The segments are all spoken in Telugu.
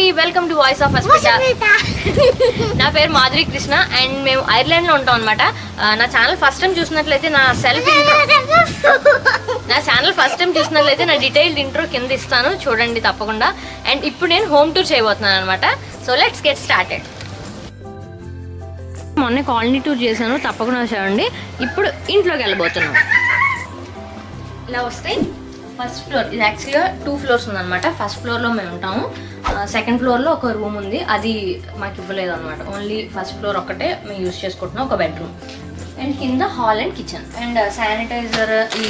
అండి welcome to voice of hospital నా పేరు మాధురి కృష్ణ అండ్ మేము ఐర్లాండ్ లో ఉంటాం అనమాట నా ఛానల్ ఫస్ట్ టైం చూసినట్లయితే నా సెల్ఫ్ నా ఛానల్ ఫస్ట్ టైం చూసినట్లయితే నా డీటెయిల్డ్ ఇంట్రో కింద ఇస్తాను చూడండి తప్పకుండా అండ్ ఇప్పుడు నేను హోమ్ టూర్ చేయబోతున్నాను అనమాట సో లెట్స్ గెట్ స్టార్టెడ్ మొన్న కాలనీ టూర్ చేశాను తప్పకుండా చూడండి ఇప్పుడు ఇంట్లోకి వెళ్ళబోతున్నాం ఇలా వస్తాయి ఫస్ట్ ఫ్లోర్ ఇది యాక్చువల్గా టూ ఫ్లోర్స్ ఉందన్నమాట ఫస్ట్ ఫ్లోర్లో మేము ఉంటాము సెకండ్ ఫ్లోర్లో ఒక రూమ్ ఉంది అది మాకు ఇవ్వలేదు అనమాట ఓన్లీ ఫస్ట్ ఫ్లోర్ ఒకటే మేము యూజ్ చేసుకుంటున్నాం ఒక బెడ్రూమ్ అండ్ కింద hall and kitchen and sanitiser ఈ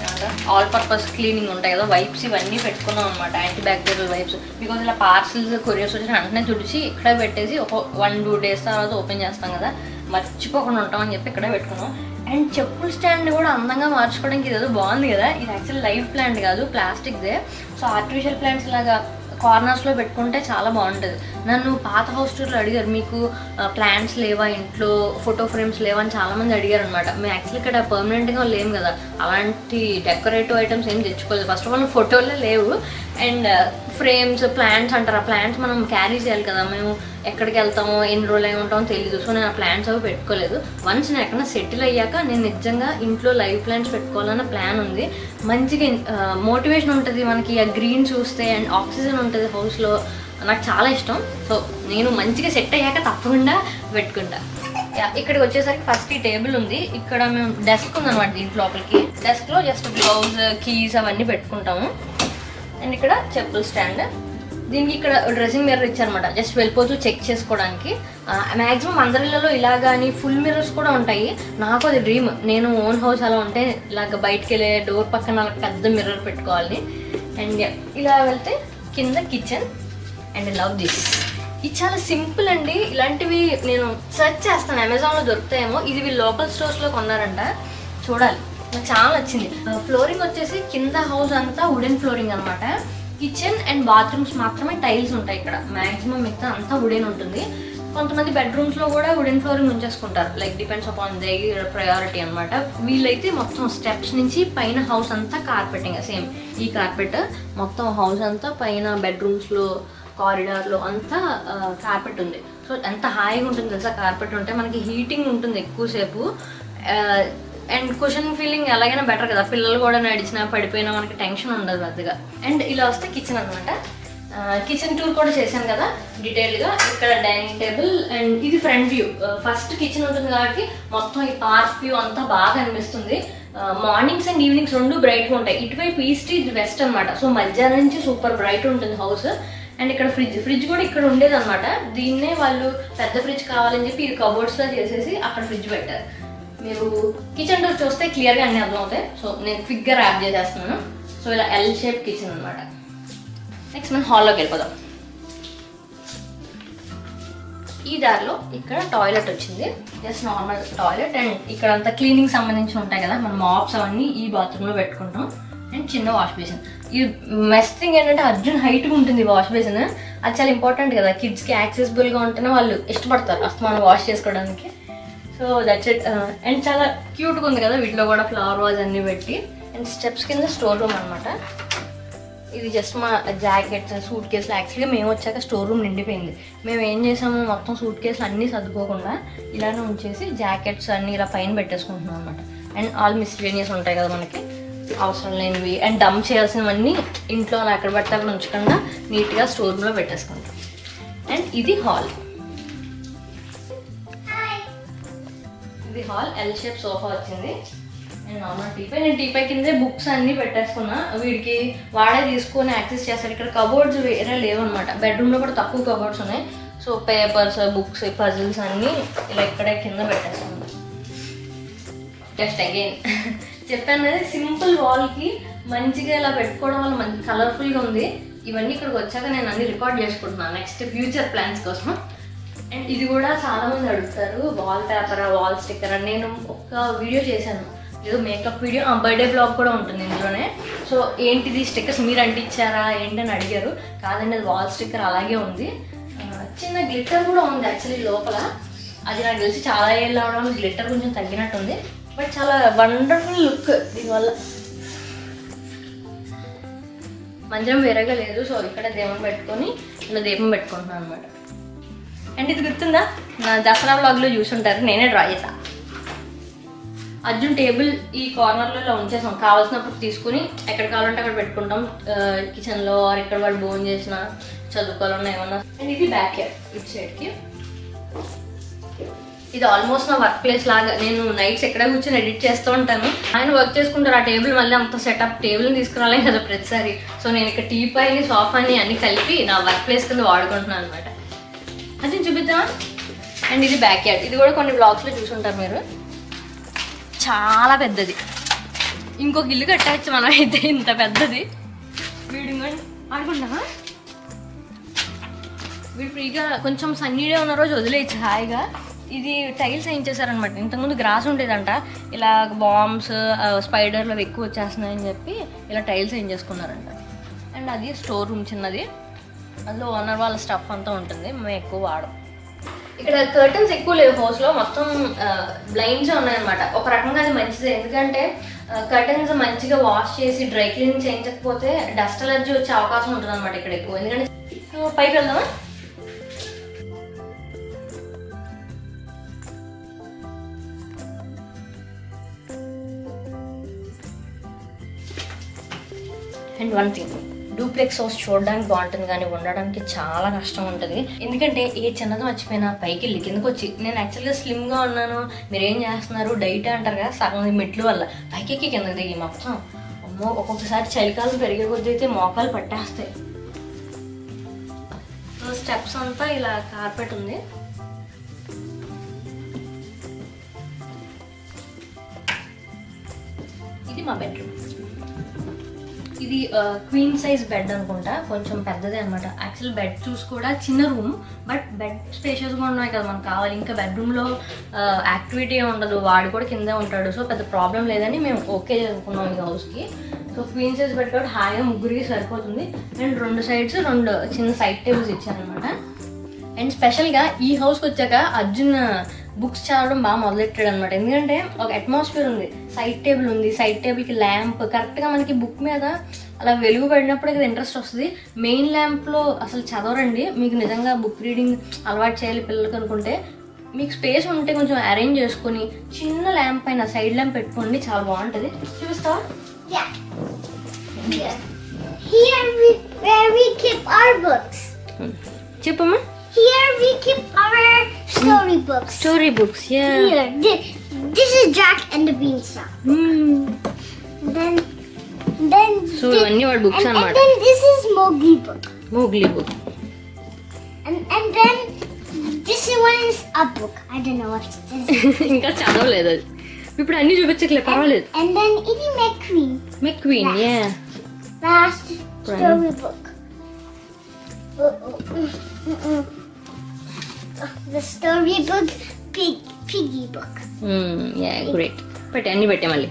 ఆల్ పర్పస్ క్లీనింగ్ ఉంటాయి కదా వైప్స్ ఇవన్నీ పెట్టుకున్నాం అనమాట యాంటీ బ్యాక్టీరియల్ వైప్స్ బికాజ్ ఇలా పార్సల్స్ కొరియర్స్ వచ్చిన వెంటనే తుడిచి ఇక్కడే పెట్టేసి ఒక వన్ టూ డేస్ తర్వాత ఓపెన్ చేస్తాం కదా మర్చిపోకుండా ఉంటామని చెప్పి ఇక్కడే పెట్టుకున్నాం అండ్ చెప్పుల స్టాండ్ కూడా అందంగా మార్చుకోవడానికి ఇది ఏదో బాగుంది కదా ఇది యాక్చువల్ లైవ్ ప్లాంట్ కాదు ప్లాస్టిక్దే సో ఆర్టిఫిషియల్ ప్లాంట్స్ లాగా కార్నర్స్లో పెట్టుకుంటే చాలా బాగుంటుంది నన్ను పాత హౌస్ టూర్లో అడిగారు మీకు ప్లాంట్స్ లేవా ఇంట్లో ఫోటో ఫ్రేమ్స్ లేవా అని చాలామంది అడిగారు అనమాట మేము యాక్చువల్లీ ఇక్కడ పర్మనెంట్గా లేము కదా అలాంటి డెకరేటివ్ ఐటమ్స్ ఏం తెచ్చుకోలేదు ఫస్ట్ ఆఫ్ ఆల్ ఫోటోలే లేవు అండ్ ఫ్రేమ్స్ ప్లాంట్స్ అంటారు ఆ ప్లాంట్స్ మనం క్యారీ చేయాలి కదా మేము ఎక్కడికి వెళ్తామో ఎన్ని రోజులు అయి ఉంటామో తెలియదు సో నేను ఆ ప్లాంట్స్ అవి పెట్టుకోలేదు వన్స్ నేను ఎక్కడ సెటిల్ అయ్యాక నేను నిజంగా ఇంట్లో లైవ్ ప్లాంట్స్ పెట్టుకోవాలన్న ప్లాన్ ఉంది మంచిగా మోటివేషన్ ఉంటుంది మనకి ఆ గ్రీన్ చూస్తే అండ్ ఆక్సిజన్ ఉంటుంది హౌస్లో నాకు చాలా ఇష్టం సో నేను మంచిగా సెట్ అయ్యాక తప్పకుండా పెట్టుకుంటా యా, ఇక్కడికి వచ్చేసరికి ఫస్ట్ ఈ టేబుల్ ఉంది ఇక్కడ మేము డెస్క్ ఉందన్నమాట దీంట్లో లోపలికి డెస్క్లో జస్ట్ బ్లౌజ్ కీస్ అవన్నీ పెట్టుకుంటాము అండ్ ఇక్కడ చెప్పుల స్టాండ్ దీనికి ఇక్కడ డ్రెస్సింగ్ మిర్రర్ ఇచ్చారనమాట జస్ట్ వెళ్ళిపోతూ చెక్ చేసుకోవడానికి మ్యాక్సిమం అందరిలో ఇలా కానీ ఫుల్ మిర్రర్స్ కూడా ఉంటాయి నాకు అది డ్రీమ్ నేను ఓన్ హౌస్ అలా ఉంటే ఇలాగ బయటికి వెళ్ళే డోర్ పక్కన అలా పెద్ద మిర్రర్ పెట్టుకోవాలి అండ్ ఇలా వెళ్తే కింద కిచెన్ అండ్ లవ్ దిస్ ఇది చాలా సింపుల్ అండి ఇలాంటివి నేను సెర్చ్ చేస్తాను అమెజాన్లో దొరుకుతాయేమో ఇది వీళ్ళు లోకల్ స్టోర్స్లో కొన్నారంట చూడాలి నాకు చాలా నచ్చింది ఫ్లోరింగ్ వచ్చేసి కింద హౌస్ అంతా వుడెన్ ఫ్లోరింగ్ అనమాట కిచెన్ అండ్ బాత్రూమ్స్ మాత్రమే టైల్స్ ఉంటాయి ఇక్కడ మాక్సిమం మిగతా అంతా వుడెన్ ఉంటుంది కొంతమంది బెడ్రూమ్స్ లో కూడా వుడెన్ ఫ్లోరింగ్ ఉంచేసుకుంటారు లైక్ డిపెండ్స్ అపాన్ దగ్గర ప్రయారిటీ అనమాట వీళ్ళైతే మొత్తం స్టెప్స్ నుంచి పైన హౌస్ అంతా కార్పెటింగ్ సేమ్ ఈ కార్పెట్ మొత్తం హౌస్ అంతా పైన బెడ్రూమ్స్ లో కారిడార్ లో అంతా కార్పెట్ ఉంది సో ఎంత హాయిగా ఉంటుంది తెలుసా కార్పెట్ ఉంటే మనకి హీటింగ్ ఉంటుంది ఎక్కువసేపు అండ్ కుషన్ ఫీలింగ్ ఎలాగైనా బెటర్ కదా పిల్లలు కూడా నడిచినా పడిపోయినా మనకి టెన్షన్ ఉండదు పెద్దగా అండ్ ఇలా వస్తే కిచెన్ అనమాట కిచెన్ టూర్ కూడా చేశాను కదా డీటెయిల్గా ఇక్కడ డైనింగ్ టేబుల్ అండ్ ఇది ఫ్రంట్ వ్యూ ఫస్ట్ కిచెన్ ఉంటుంది కాబట్టి మొత్తం ఈ పార్క్ వ్యూ అంతా బాగా అనిపిస్తుంది మార్నింగ్స్ అండ్ ఈవినింగ్స్ రెండు బ్రైట్గా ఉంటాయి ఇటువైపు ఈస్ట్ ఇది వెస్ట్ అనమాట సో మధ్యాహ్నం నుంచి సూపర్ బ్రైట్ ఉంటుంది హౌస్ అండ్ ఇక్కడ ఫ్రిడ్జ్ ఫ్రిడ్జ్ కూడా ఇక్కడ ఉండేది అనమాట దీన్నే వాళ్ళు పెద్ద ఫ్రిడ్జ్ కావాలని చెప్పి ఇది కబోర్డ్స్ లా చేసేసి అక్కడ ఫ్రిడ్జ్ పెట్టారు మీరు కిచెన్ డోర్ చూస్తే క్లియర్గా అన్ని అర్థమవుతాయి సో నేను ఫిగ్గర్ యాడ్ చేసేస్తున్నాను సో ఇలా ఎల్ షేప్ కిచెన్ అనమాట నెక్స్ట్ మనం హాల్లోకి వెళ్ళిపోదాం ఈ దారిలో ఇక్కడ టాయిలెట్ వచ్చింది జస్ట్ నార్మల్ టాయిలెట్ అండ్ ఇక్కడ అంతా క్లీనింగ్ సంబంధించి ఉంటాయి కదా మనం మాప్స్ అవన్నీ ఈ బాత్రూంలో పెట్టుకుంటాం అండ్ చిన్న వాష్ బేసిన్ ఈ మెస్ట్ థింగ్ ఏంటంటే అర్జున్ హైట్గా ఉంటుంది వాష్ బేసిన్ అది చాలా ఇంపార్టెంట్ కదా కిడ్స్కి యాక్సెసిబుల్గా ఉంటేనే వాళ్ళు ఇష్టపడతారు అస్తమానం వాష్ చేసుకోవడానికి సో దట్స్ ఇట్ అండ్ చాలా క్యూట్గా ఉంది కదా వీటిలో కూడా ఫ్లవర్ వాజ్ అన్ని పెట్టి అండ్ స్టెప్స్ కింద స్టోర్ రూమ్ అనమాట ఇది జస్ట్ మా జాకెట్స్ సూట్ కేసులు యాక్చువల్గా మేము వచ్చాక స్టోర్ రూమ్ నిండిపోయింది మేము ఏం చేసాము మొత్తం సూట్ కేసులు అన్నీ సర్దుకోకుండా ఇలానే ఉంచేసి జాకెట్స్ అన్నీ ఇలా పైన పెట్టేసుకుంటున్నాం అనమాట అండ్ ఆల్ మిస్లేనియస్ ఉంటాయి కదా మనకి అవసరం లేనివి అండ్ డంప్ చేయాల్సినవన్నీ ఇంట్లో అలా ఎక్కడ పడితే అక్కడ ఉంచకుండా నీట్గా స్టోర్ రూమ్లో పెట్టేసుకుంటాం అండ్ ఇది హాల్ ఇది హాల్ ఎల్ షేప్ సోఫా వచ్చింది అండ్ నార్మల్ టీపై నేను టీపై కిందే బుక్స్ అన్నీ పెట్టేసుకున్నా వీడికి వాడే తీసుకొని యాక్సెస్ చేస్తాడు ఇక్కడ కబోర్డ్స్ వేరే లేవన్నమాట బెడ్రూమ్లో కూడా తక్కువ కబోర్డ్స్ ఉన్నాయి సో పేపర్స్ బుక్స్ పజిల్స్ అన్నీ ఇలా ఇక్కడే కింద పెట్టేసుకున్నాను జస్ట్ అగైన్ చెప్పాను కదా సింపుల్ వాల్కి మంచిగా ఇలా పెట్టుకోవడం వల్ల మంచి కలర్ఫుల్గా ఉంది ఇవన్నీ ఇక్కడికి వచ్చాక నేను అన్ని రికార్డ్ చేసుకుంటున్నాను నెక్స్ట్ ఫ్యూచర్ ప్లాన్స్ కోసం అండ్ ఇది కూడా చాలా మంది అడుగుతారు వాల్ పేపర్ వాల్ స్టిక్కర్ అని నేను ఒక వీడియో చేశాను ఏదో మేకప్ వీడియో బర్త్డే బ్లాగ్ కూడా ఉంటుంది ఇందులోనే సో ఏంటిది స్టిక్కర్స్ మీరు అంటించారా ఏంటని అడిగారు కాదండి అది వాల్ స్టిక్కర్ అలాగే ఉంది ఆ, చిన్న గ్లిట్టర్ కూడా ఉంది యాక్చువల్లీ లోపల అది నాకు తెలిసి చాలా ఏళ్ళు అవడం గ్లిట్టర్ కొంచెం తగ్గినట్టుంది బట్ చాలా వండర్ఫుల్ లుక్ దీనివల్ల మందిరం వేరేగా లేదు సో ఇక్కడ దీపం పెట్టుకొని ఇలా దీపం పెట్టుకుంటున్నాను అనమాట అండ్ ఇది గుర్తుందా నా దసరా వ్లాగ్లో చూసుంటారు నేనే డ్రా చేసా అర్జున్ టేబుల్ ఈ కార్నర్లో ఇలా ఉంచేసాం కావాల్సినప్పుడు తీసుకుని ఎక్కడ కావాలంటే అక్కడ పెట్టుకుంటాం కిచెన్లో ఆర్ ఎక్కడ వాళ్ళు బోన్ చేసిన చదువుకోవాలన్నా ఏమన్నా అండ్ ఇది బ్యాక్ ఇయర్ ఇటు సైడ్కి ఇది ఆల్మోస్ట్ నా వర్క్ ప్లేస్ లాగా నేను నైట్స్ ఎక్కడ కూర్చొని ఎడిట్ చేస్తూ ఉంటాను ఆయన వర్క్ చేసుకుంటారు ఆ టేబుల్ మళ్ళీ అంత సెటప్ టేబుల్ని తీసుకురాలేం కదా ప్రతిసారి సో నేను ఇక్కడ టీ పైని సోఫాని అన్ని కలిపి నా వర్క్ ప్లేస్ కింద వాడుకుంటున్నాను అనమాట అది చూపిద్దామా అండ్ ఇది బ్యాక్ యార్డ్ ఇది కూడా కొన్ని బ్లాగ్స్లో చూసుంటారు మీరు చాలా పెద్దది ఇంకొక ఇల్లు కట్టచ్చు మనం అయితే ఇంత పెద్దది వీడు ఇంకోటి ఆడుకుంటామా వీడు ఫ్రీగా కొంచెం సన్నీడే ఉన్న రోజు వదిలేయచ్చు హాయిగా ఇది టైల్స్ వేయించేసారనమాట ఇంతకుముందు గ్రాస్ ఉండేదంట ఇలా బాంబ్స్ స్పైడర్లు అవి ఎక్కువ వచ్చేస్తున్నాయని చెప్పి ఇలా టైల్స్ వేయించేసుకున్నారంట అండ్ అది స్టోర్ రూమ్ చిన్నది అందులో ఓనర్ వాళ్ళ స్టఫ్ అంతా ఉంటుంది మేము ఎక్కువ వాడం ఇక్కడ కర్టన్స్ ఎక్కువ లేవు హౌస్ లో మొత్తం బ్లైండ్స్ ఉన్నాయన్నమాట ఒక రకంగా అది మంచిదే ఎందుకంటే కర్టన్స్ మంచిగా వాష్ చేసి డ్రై క్లీన్ చేయించకపోతే డస్ట్ అలర్జీ వచ్చే అవకాశం ఉంటుంది అనమాట ఇక్కడ ఎక్కువ ఎందుకంటే సో పైకి వెళ్దామా and one thing duplex house చూడడానికి బాగుంటుంది కానీ ఉండడానికి చాలా కష్టం ఉంటుంది ఎందుకంటే ఏ చిన్నది మర్చిపోయినా పైకి వెళ్ళి కిందకు వచ్చి నేను యాక్చువల్గా స్లిమ్గా ఉన్నాను మీరు ఏం చేస్తున్నారు డైట్ అంటారు కదా సగం ఈ మెట్లు వల్ల పైకి ఎక్కి కిందకి దిగి మొత్తం అమ్మో ఒక్కొక్కసారి చలికాలం పెరిగే కొద్దీ అయితే మోకాలు పట్టేస్తాయి సో స్టెప్స్ అంతా ఇలా కార్పెట్ ఉంది ఇది మా బెడ్రూమ్ ఇది క్వీన్ సైజ్ బెడ్ అనుకుంటా కొంచెం పెద్దదే అనమాట యాక్చువల్ బెడ్ చూసి కూడా చిన్న రూమ్ బట్ బెడ్ స్పేషియస్గా ఉన్నాయి కదా మనకు కావాలి ఇంకా బెడ్రూమ్లో యాక్టివిటీ ఉండదు వాడు కూడా కిందే ఉంటాడు సో పెద్ద ప్రాబ్లం లేదని మేము ఓకే చేసుకున్నాం ఈ హౌస్కి సో క్వీన్ సైజ్ బెడ్ కాబట్టి హాయిగా ముగ్గురికి సరిపోతుంది అండ్ రెండు సైడ్స్ రెండు చిన్న సైడ్ టేబుల్స్ ఇచ్చారనమాట అండ్ స్పెషల్గా ఈ హౌస్కి వచ్చాక అర్జున్ బుక్స్ చదవడం బాగా మొదలెట్టాడు అనమాట ఎందుకంటే ఒక అట్మాస్ఫియర్ ఉంది సైడ్ టేబుల్ ఉంది సైడ్ టేబుల్కి ల్యాంప్ కరెక్ట్గా మనకి బుక్ మీద అలా వెలుగు పడినప్పుడు కదా ఇంట్రెస్ట్ వస్తుంది మెయిన్ ల్యాంప్లో అసలు చదవరండి మీకు నిజంగా బుక్ రీడింగ్ అలవాటు చేయాలి పిల్లలకి అనుకుంటే మీకు స్పేస్ ఉంటే కొంచెం అరేంజ్ చేసుకొని చిన్న ల్యాంప్ పైన సైడ్ ల్యాంప్ పెట్టుకోండి చాలా బాగుంటుంది చూపిస్తావా Yeah. Yeah. Here we where we keep our books. చెప్పమ్మా Here we keep our story books. Story books Here, this, this is Jack and the Beanstalk. Then, then, so thi- ఇవన్నీ వాడు బుక్స్ and, and అనమాట then this is Mowgli book, Mowgli book and and then this one is a book. I don't know what it is. ఇంకా చదవలేదు అది ఇప్పుడు అన్ని చూపించట్లే పర్వాలేదు and then Eddie McQueen, McQueen yeah last Right. story book. Uh, uh, mm, mm, mm. Uh, The story book, pig, piggy book. Yeah great పెట్టి అన్ని పెట్టే మళ్ళీ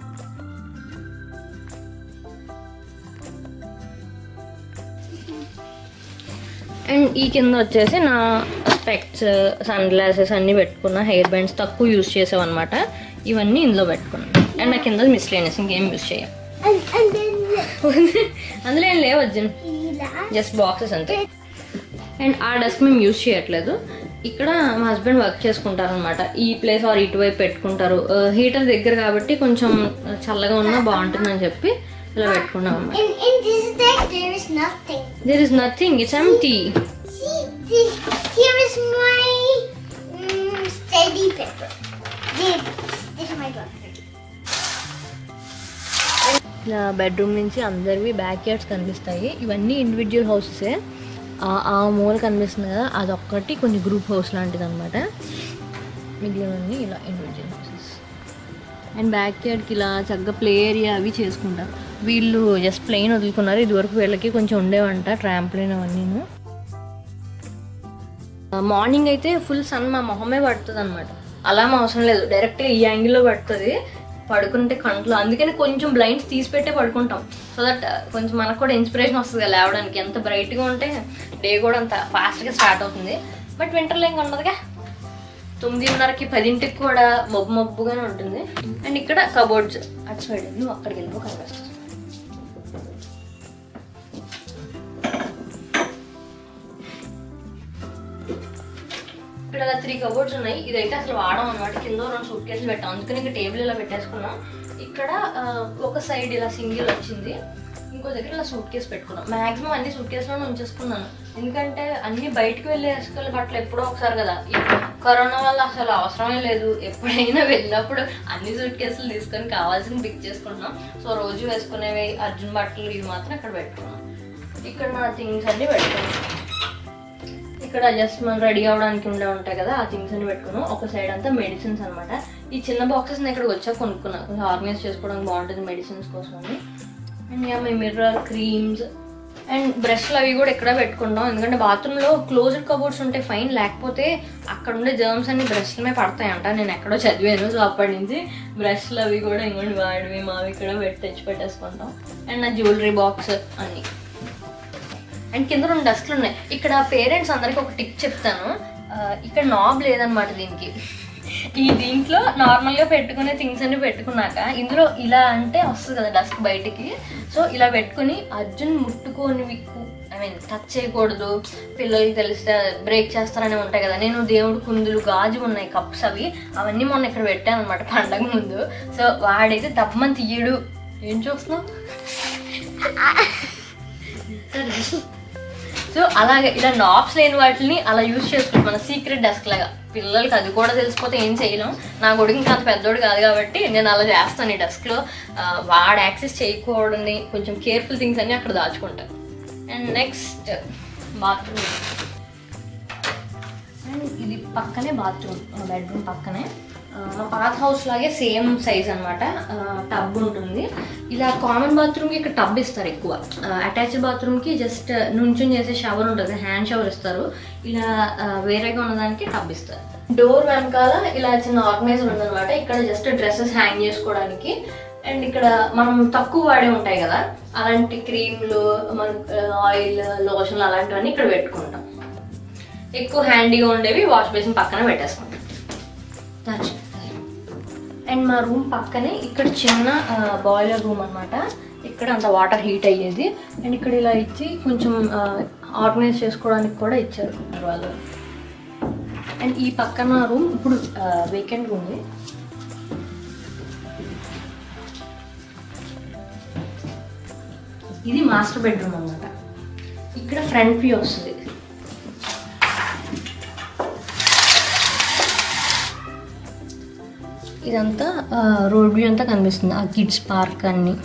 అండ్ ఈ కింద వచ్చేసి నా స్పెక్ట్స్ సన్ గ్లాసెస్ అన్నీ పెట్టుకున్న హెయిర్ బ్యాండ్స్ తక్కువ యూస్ చేసావన్నమాట ఇవన్నీ ఇందులో పెట్టుకున్నాను అండ్ నా కింద మిస్లేనియస్ ఇంకేం యూస్ చేయం And, and then అందులో ఏం లేవు అర్జున్ Ela. జస్ట్ బాక్సెస్ అంతే అండ్ ఆ డెస్క్ మేము యూజ్ చేయట్లేదు ఇక్కడ మా హస్బెండ్ వర్క్ చేసుకుంటారనమాట ఈ ప్లేస్ ఆర్ ఇటువైపు పెట్టుకుంటారు హీటర్ దగ్గర కాబట్టి కొంచెం చల్లగా ఉన్నా బాగుంటుందని చెప్పి ఇలా పెట్టుకున్నాం అనమాట In, in this deck, there is nothing. There is nothing it's empty See, this, here is my mm, steady paper. This, this is my book. ఇలా బెడ్రూమ్ నుంచి అందరివి బ్యాక్ యార్డ్స్ కనిపిస్తాయి ఇవన్నీ ఇండివిజువల్ హౌసెసే ఆ మూల కనిపిస్తుంది కదా అదొక్కటి కొన్ని గ్రూప్ హౌస్ లాంటిది అనమాట మిగిలినవన్నీ ఇలా ఇండివిజువల్ హౌసెస్ అండ్ బ్యాక్ యార్డ్కి ఇలా చక్కగా ప్లే ఏరియా అవి చేసుకుంటారు వీళ్ళు జస్ట్ ప్లెయిన్ వదులుకున్నారు ఇదివరకు వీళ్ళకి కొంచెం ఉండేవంట ట్రాంప్లైన్ అవన్నీను మార్నింగ్ అయితే ఫుల్ సన్ మా మొహమే పడుతుంది అనమాట అలా అవసరం లేదు డైరెక్ట్గా ఈ యాంగిల్లో పడుతుంది పడుకుంటే కంట్లో అందుకని కొంచెం బ్లైండ్స్ తీసి పెట్టే పడుకుంటాం సో దట్ కొంచెం మనకు కూడా ఇన్స్పిరేషన్ వస్తుంది కదా లేవడానికి ఎంత బ్రైట్గా ఉంటే డే కూడా అంత ఫాస్ట్గా స్టార్ట్ అవుతుంది బట్ వింటర్లో ఇంకా ఉండదుగా తొమ్మిదిన్నరకి పదింటికి కూడా మబ్బు మబ్బుగానే ఉంటుంది అండ్ ఇక్కడ కబోర్డ్స్ అటు సైడ్ నువ్వు అక్కడికి వెళ్ళిపో కనిపిస్తుంది ఇక్కడ త్రీ కబోర్డ్స్ ఉన్నాయి ఇదైతే అసలు వాడడం అనమాట కింద రెండు సూట్ కేసులు పెట్టాం అందుకని ఇక్కడ టేబుల్ ఇలా పెట్టేసుకున్నాం ఇక్కడ ఆ, ఒక సైడ్ ఇలా సింగిల్ వచ్చింది ఇంకో దగ్గర ఇలా సూట్ కేసు పెట్టుకున్నాం మాక్సిమం అన్ని సూట్ కేసులోనే ఉంచేసుకున్నాను ఎందుకంటే అన్ని బయటకు వెళ్ళి వేసుకెళ్ళి బట్టలు ఎప్పుడో ఒకసారి కదా ఈ కరోనా వల్ల అసలు అవసరమే లేదు ఎప్పుడైనా వెళ్ళినప్పుడు అన్ని సూట్ కేసులు తీసుకొని కావాల్సిన పిక్ చేసుకుంటున్నాం సో రోజు వేసుకునేవి అర్జున్ బట్టలు ఇవి మాత్రం ఇక్కడ పెట్టుకున్నాం ఇక్కడ నా థింగ్స్ అన్ని పెట్టుకున్నాం ఇక్కడ జస్ట్ మనం రెడీ అవడానికి ఉండే ఉంటాయి కదా ఆ థింగ్స్ అన్ని పెట్టుకున్నాం ఒక సైడ్ అంతా మెడిసిన్స్ అన్నమాట ఈ చిన్న బాక్సెస్ నేను ఇక్కడికి వచ్చాక కొనుక్కున్నా కొంచెం ఆర్గనైజ్ చేసుకోవడానికి బాగుంటుంది మెడిసిన్స్ కోసం అని and yeah my mirror creams and బ్రష్లు అవి కూడా ఎక్కడ పెట్టుకుంటాం ఎందుకంటే బాత్రూంలో క్లోజ్డ్ కబోర్డ్స్ ఉంటే ఫైన్ లేకపోతే అక్కడ ఉండే జర్మ్స్ అన్ని బ్రష్లమే పడతాయంట నేను ఎక్కడో చదివాను సో అప్పటి నుంచి బ్రష్లు అవి కూడా ఇంకోటి వాడివి మావి ఇక్కడ పెట్టి తెచ్చి పెట్టేసుకుంటాం అండ్ నా జ్యువెలరీ బాక్స్ అన్నీ అండ్ కింద రెండు డస్క్లు ఉన్నాయి ఇక్కడ పేరెంట్స్ అందరికి ఒక టిప్ చెప్తాను ఆ, ఇక్కడ నాబ్ లేదనమాట దీనికి ఈ దీంట్లో నార్మల్గా పెట్టుకునే థింగ్స్ అన్ని పెట్టుకున్నాక ఇందులో ఇలా అంటే వస్తుంది కదా డస్క్ బయటికి సో ఇలా పెట్టుకుని అర్జున్ ముట్టుకొని విక్కు ఐ మీన్ టచ్ చేయకూడదు పిల్లలకి తెలిస్తే బ్రేక్ చేస్తారని ఉంటాయి కదా నేను దేవుడు కుందులు గాజు ఉన్నాయి కప్స్ అవి అవన్నీ మొన్న ఇక్కడ పెట్టాను అనమాట పండగ ముందు సో వాడైతే తప్పమని తీయడు ఏం చూస్తున్నావు సరే చూసు. సో అలాగే ఇలా నాబ్స్ లేని వాటిని అలా యూజ్ చేసుకుంటాం మన సీక్రెట్ డెస్క్ లాగా పిల్లలకి అది కూడా తెలిసిపోతే ఏం చేయలేం నా కొడుకు ఇంకా అంత పెద్దోడు కాదు కాబట్టి నేను అలా చేస్తాను ఈ డెస్క్లో వాడు యాక్సెస్ చేయకూడని కొంచెం కేర్ఫుల్ థింగ్స్ అన్ని అక్కడ దాచుకుంటాను అండ్ నెక్స్ట్ బాత్రూమ్ అండ్ ఇది పక్కనే బాత్రూమ్ బెడ్రూమ్ పక్కనే ఆ, మా పాత హౌస్ లాగే సేమ్ సైజ్ అనమాట టబ్ ఉంటుంది ఇలా కామన్ బాత్రూమ్కి ఇక్కడ టబ్ ఇస్తారు ఎక్కువ అటాచ్డ్ బాత్రూమ్కి జస్ట్ నుంచుని చేసే షవర్ ఉంటుంది హ్యాండ్ షవర్ ఇస్తారు ఇలా ఆ, వేరేగా ఉన్నదానికి టబ్ ఇస్తారు డోర్ వెనకాల ఇలా చిన్న ఆర్గనైజర్ ఉందన్నమాట ఇక్కడ జస్ట్ డ్రెస్సెస్ హ్యాంగ్ చేసుకోవడానికి అండ్ ఇక్కడ మనం తక్కువ వాడే ఉంటాయి కదా అలాంటి క్రీమ్లు మన ఆయిల్ లోషన్లు అలాంటివన్నీ ఇక్కడ పెట్టుకుంటాం ఎక్కువ హ్యాండీగా ఉండేవి వాష్ బేసిన్ పక్కన పెట్టేసుకుంటాం దాచి అండ్ మా రూమ్ పక్కనే ఇక్కడ చిన్న బాయిలర్ రూమ్ అన్నమాట ఇక్కడ అంత వాటర్ హీట్ అయ్యేది అండ్ ఇక్కడ ఇలా ఇచ్చి కొంచెం ఆర్గనైజ్ చేసుకోవడానికి కూడా ఇచ్చారు వాళ్ళు అండ్ ఈ పక్కన రూమ్ ఇప్పుడు వేకెంట్ ఉంది ఇది మాస్టర్ బెడ్రూమ్ అన్నమాట ఇక్కడ ఫ్రంట్ వ్యూ వస్తుంది ఇదంతా రోడ్ వ్యూ అంతా కనిపిస్తుంది ఆ కిడ్స్ పార్క్ అన్ని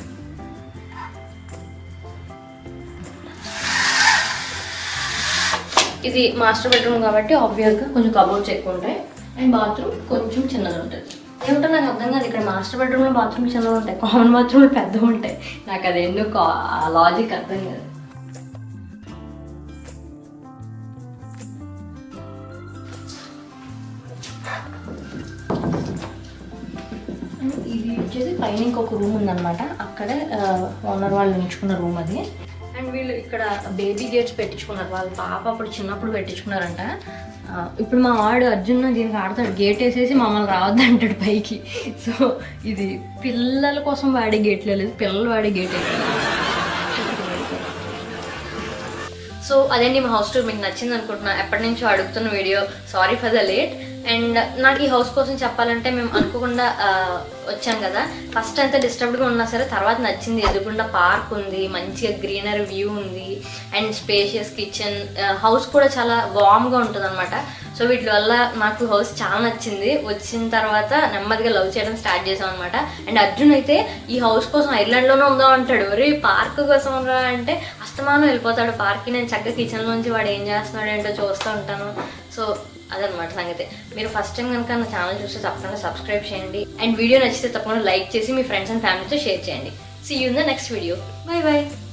ఇది మాస్టర్ బెడ్రూమ్ కాబట్టి ఆబ్వియస్గా కొంచెం కబోర్డ్స్ ఎక్కువ ఉంటాయి అండ్ బాత్రూమ్ కొంచెం చిన్నది ఉంటుంది ఏమిటో నాకు అర్థం కాదు ఇక్కడ మాస్టర్ బెడ్రూమ్లో బాత్రూమ్ చిన్నవి ఉంటాయి కామన్ బాత్రూమ్లో పెద్దవి ఉంటాయి నాకు అది ఎందుకు ఆ లాజిక్ అర్థం కాదు అండ్ ఇది వచ్చేసి పైన ఇంకొక రూమ్ ఉందన్నమాట అక్కడే ఓనర్ వాళ్ళు ఉంచుకున్న రూమ్ అది అండ్ వీళ్ళు ఇక్కడ బేబీ గేట్స్ పెట్టించుకున్నారు వాళ్ళ పాప అప్పుడు చిన్నప్పుడు పెట్టించుకున్నారంట ఆ, ఇప్పుడు మా వాడు అర్జున్ దీనికి ఆడతాడు గేట్ వేసేసి మమ్మల్ని రావద్దు అంటాడు పైకి సో ఇది పిల్లల కోసం వాడే గేట్లు లేదు పిల్లలు వాడే గేట్ సో అదండి మా హౌస్ టూర్ మీకు నచ్చింది అనుకుంటున్నా ఎప్పటి నుంచో అడుగుతున్న video sorry for the late and నాకు ఈ హౌస్ కోసం చెప్పాలంటే మేము అనుకోకుండా ఆ, వచ్చాం కదా ఫస్ట్ అంతా డిస్టర్బ్డ్గా ఉన్నా సరే తర్వాత నచ్చింది ఎదురుకుండా పార్క్ ఉంది మంచిగా గ్రీనరీ వ్యూ ఉంది అండ్ స్పేషియస్ కిచెన్ హౌస్ కూడా చాలా వామ్గా ఉంటుంది అనమాట సో వీటి వల్ల నాకు హౌస్ చాలా నచ్చింది వచ్చిన తర్వాత నెమ్మదిగా లవ్ చేయడం స్టార్ట్ చేసాం అనమాట అండ్ అర్జున్ అయితే ఈ హౌస్ కోసం ఐర్లాండ్లోనే ఉందాం అంటాడు ఒరే పార్క్ కోసం రా అంటే అస్తమానం వెళ్ళిపోతాడు పార్క్కి నేను చక్కగా కిచెన్లోంచి వాడు ఏం చేస్తున్నాడు ఏంటో చూస్తూ ఉంటాను సో అదనమాట సంగతి మీరు ఫస్ట్ టైం కనుక నా ఛానల్ చూస్తే తప్పకుండా సబ్స్క్రైబ్ చేయండి అండ్ వీడియో నచ్చితే తప్పకుండా లైక్ చేసి మీ ఫ్రెండ్స్ అండ్ ఫ్యామిలీతో షేర్ చేయండి see you in the next video bye bye